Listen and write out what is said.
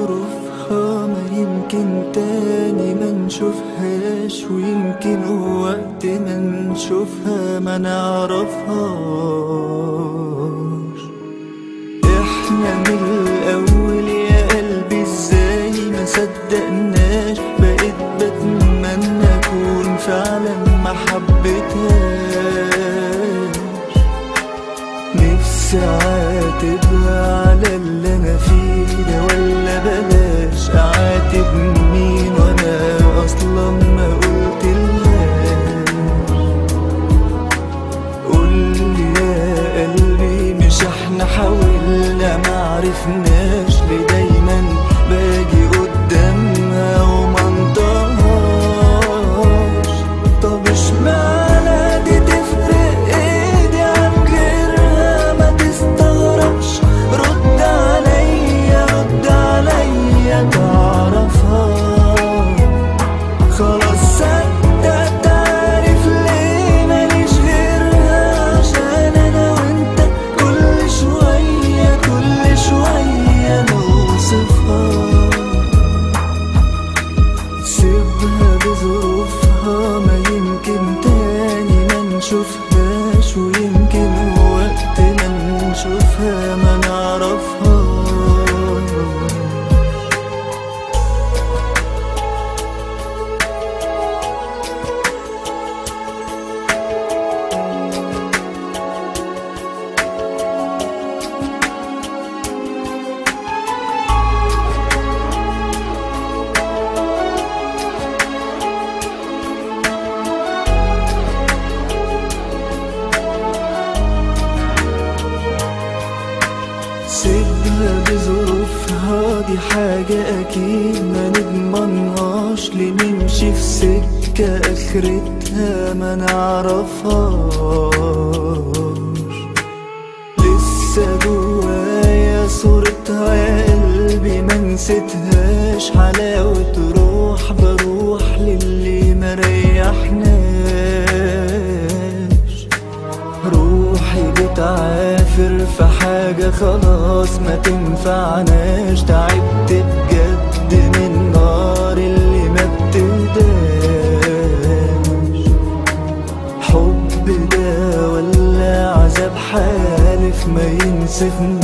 بظروفها ما يمكن تاني ما نشوفهاش ويمكن وقت ما نشوفها ما نعرفهاش احنا من الاول يا قلبي ازاي ما صدقناش بقيت بتمنى اكون فعلا ما حبيتهاش نفسي اعاتبها على اللي انا فيه ده ولا بلاش اعاتب مين وانا اصلا ما قلتلهاش قولي يا قلبي مش احنا حاولنا معرفناش ليه دايما باجي قدامها وما انطقهاش طب اشمعنى دي تفرق ايدي عن غيرها ما تستغربش رد عليا رد عليا تعرفها خلاص صدقت عارف ليه ماليش غيرها عشان انا وانت كل شوية كل شوية نوصفها سيبها بظروفها ما يمكن تاني ما نشوفهاش ويمكن وقت ما نشوفها ما نعرفهاش سيبها بظروفها دي حاجة أكيد ما نضمنهاش لنمشي في سكة آخرتها ما نعرفهاش لسه جوايا صورتها يا قلبي ما نسيتهاش حلاوة روح بروح للي مريحناش روحي بتعافر في حاجة خلاص ما تنفعناش تعبت بجد من النار اللي ما بتهداش حب ده ولا عذاب حالف ما ينسفناش